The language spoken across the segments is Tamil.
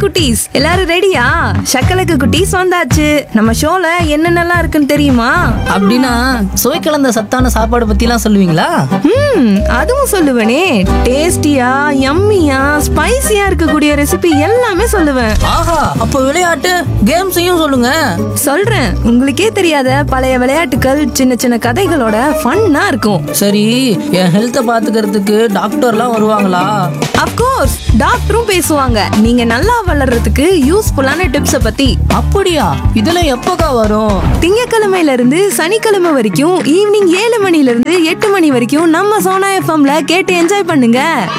குட்டீஸ் எல்லாரும் ரெடியா சக்கலக்கு குட்டீஸ் வந்தாச்சு நம்ம ஷோல என்னென்னலாம் இருக்குன்னு தெரியுமா அப்படின்னா சுவை கலந்த சத்தான சாப்பாடு பத்திலாம் சொல்லுவீங்களா ம் அதுவும் சொல்லுவேனே டேஸ்டியா யம்மியா ஸ்பைசியா இருக்கக்கூடிய ரெசிபி எல்லாமே சொல்லுவேன் ஆஹா அப்போ விளையாட்டு கேம்ஸையும் சொல்லுங்க சொல்றேன் உங்களுக்கே தெரியாத பழைய விளையாட்டுகள் சின்ன சின்ன கதைகளோட ஃபன்னா இருக்கும் சரி என் ஹெல்த்தை பாத்துக்கிறதுக்கு டாக்டர்லாம் வருவாங்களா அப்கோர்ஸ் டாக்டரும் பேசுவாங்க நீங்க நல்லா வளர்றதுக்கு யூஸ்ஃபுல்லான டிப்ஸ பத்தி அப்படியா இதெல்லாம் எப்போக்கா வரும் திங்கக்கிழமையில இருந்து சனிக்கிழமை வரைக்கும் ஈவினிங் ஏழு மணில இருந்து எட்டு மணி வரைக்கும் நம்ம சோனா எஃப்எம்ல கேட்டு என்ஜாய் பண்ணுங்க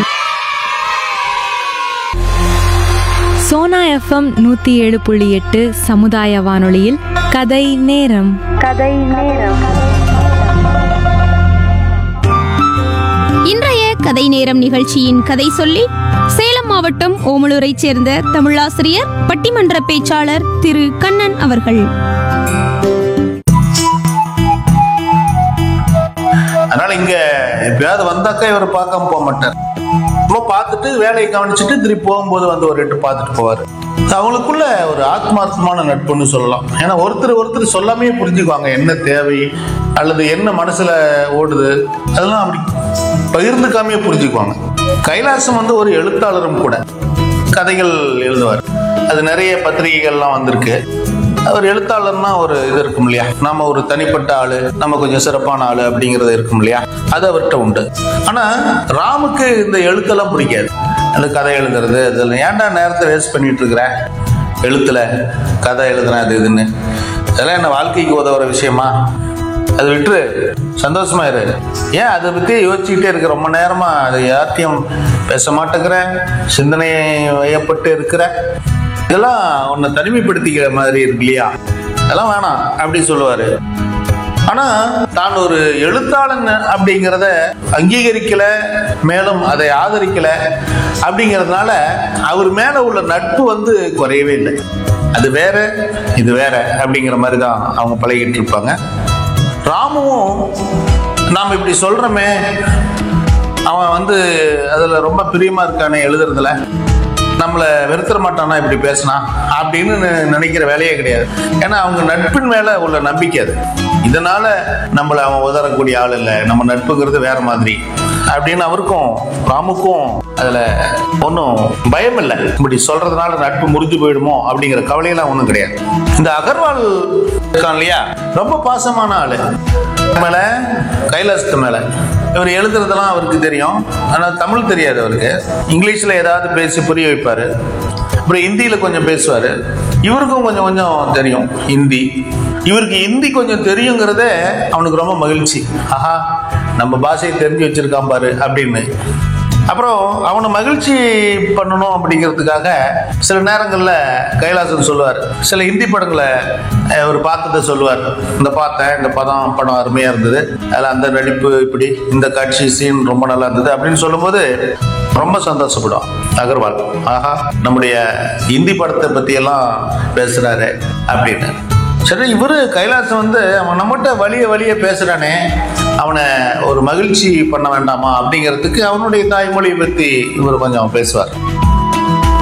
சோனா எஃப்எம் நூத்தி ஏழு புள்ளி எட்டு சமுதாய வானொலியில் கதை நேரம் இன்றைய கதை நேரம் நிகழ்ச்சியின் கதை சொல்லி சேலம் மாவட்டம் ஓமலூரைச் சேர்ந்த தமிழாசிரியர் பட்டிமன்ற பேச்சாளர் திரு கண்ணன் அவர்கள் அதனால இங்க எப்பயாவது வந்தாக்கா இவர் பார்க்காம போக மாட்டார் சும்மா பார்த்துட்டு வேலையை கவனிச்சுட்டு திருப்பி போகும்போது வந்து ஒரு எட்டு பார்த்துட்டு போவார் அவங்களுக்குள்ள ஒரு ஆத்மார்த்தமான நட்புன்னு சொல்லலாம் ஏன்னா ஒருத்தர் ஒருத்தர் சொல்லாமே புரிஞ்சுக்குவாங்க என்ன தேவை அல்லது என்ன மனசுல ஓடுது அதெல்லாம் அப்படி பகிர்ந்துக்காமே புரிஞ்சுக்குவாங்க கைலாசம் வந்து ஒரு எழுத்தாளரும் கூட கதைகள் எழுதுவார் அது நிறைய பத்திரிகைகள்லாம் வந்திருக்கு அவர் எழுத்தாளர்னா ஒரு இது இருக்கும் இல்லையா நம்ம ஒரு தனிப்பட்ட ஆளு நம்ம கொஞ்சம் சிறப்பான ஆளு அப்படிங்கிறது இருக்கும் இல்லையா அது அவர்கிட்ட உண்டு ஆனா ராமுக்கு இந்த எழுத்தெல்லாம் பிடிக்காது அந்த கதை எழுதுறது அதெல்லாம் ஏன்டா நேரத்தை வேஸ்ட் பண்ணிட்டு இருக்கிற எழுத்துல கதை எழுதுறேன் அது இதுன்னு இதெல்லாம் என்ன வாழ்க்கைக்கு உதவுற விஷயமா அது விட்டுரு சந்தோஷமா இரு ஏன் அதை பத்தி யோசிச்சுக்கிட்டே இருக்க ரொம்ப நேரமா அதை யார்த்தையும் பேச மாட்டேங்கிற சிந்தனை வயப்பட்டு இருக்கிற இதெல்லாம் உன்னை தனிமைப்படுத்திக்கிற மாதிரி இருக்கு இல்லையா அதெல்லாம் வேணாம் அப்படி சொல்லுவாரு ஆனா தான் ஒரு எழுத்தாளன் அப்படிங்கிறத அங்கீகரிக்கல மேலும் அதை ஆதரிக்கல அப்படிங்கிறதுனால அவர் மேல உள்ள நட்பு வந்து குறையவே இல்லை அது வேற இது வேற அப்படிங்கிற மாதிரி தான் அவங்க பழகிட்டு இருப்பாங்க ராமுவும் நாம் இப்படி சொல்றோமே அவன் வந்து அதுல ரொம்ப பிரியமா இருக்கானே எழுதுறதுல நம்மளை வெறுத்துற மாட்டானா இப்படி பேசினா அப்படின்னு நி- நினைக்கிற வேலையே கிடையாது ஏன்னா அவங்க நட்பின் மேல உள்ள நம்பிக்கை அது இதனால நம்மளை அவன் உதறக்கூடிய ஆள் இல்லை நம்ம நட்புங்கிறது வேற மாதிரி அப்படின்னு அவருக்கும் ராமுக்கும் அதுல ஒன்றும் பயம் இல்லை இப்படி சொல்றதுனால நட்பு முறிஞ்சு போயிடுமோ அப்படிங்கிற கவலையெல்லாம் ஒன்றும் கிடையாது இந்த அகர்வால் இருக்கான் இல்லையா ரொம்ப பாசமான ஆளு மேல கைலாசத்து மேல இவர் எழுதுறதெல்லாம் அவருக்கு தெரியும் ஆனா தமிழ் தெரியாது அவருக்கு இங்கிலீஷ்ல ஏதாவது பேசி புரிய வைப்பாரு அப்புறம் ஹிந்தியில கொஞ்சம் பேசுவாரு இவருக்கும் கொஞ்சம் கொஞ்சம் தெரியும் ஹிந்தி இவருக்கு ஹிந்தி கொஞ்சம் தெரியுங்கிறதே அவனுக்கு ரொம்ப மகிழ்ச்சி ஆஹா நம்ம பாஷையை தெரிஞ்சு வச்சிருக்கான் பாரு அப்படின்னு அப்புறம் அவனை மகிழ்ச்சி பண்ணணும் அப்படிங்கிறதுக்காக சில நேரங்களில் கைலாசன் சொல்லுவார் சில ஹிந்தி படங்களை அஹ், அவர் பார்த்ததை சொல்லுவார் இந்த பார்த்தேன் இந்த படம் படம் அருமையாக இருந்தது அதில் அந்த நடிப்பு இப்படி இந்த காட்சி சீன் ரொம்ப நல்லா இருந்தது அப்படின்னு சொல்லும்போது ரொம்ப சந்தோஷப்படும் அகர்வால் ஆஹா நம்முடைய ஹிந்தி படத்தை பற்றியெல்லாம் பேசுகிறாரு அப்படின்னு சரி இவரு கைலாசம் வந்து அவன் நம்மகிட்ட வலிய வலிய பேசுறானே அவனை ஒரு மகிழ்ச்சி பண்ண வேண்டாமா அப்படிங்கிறதுக்கு அவனுடைய தாய்மொழியை பத்தி இவர் கொஞ்சம் பேசுவார்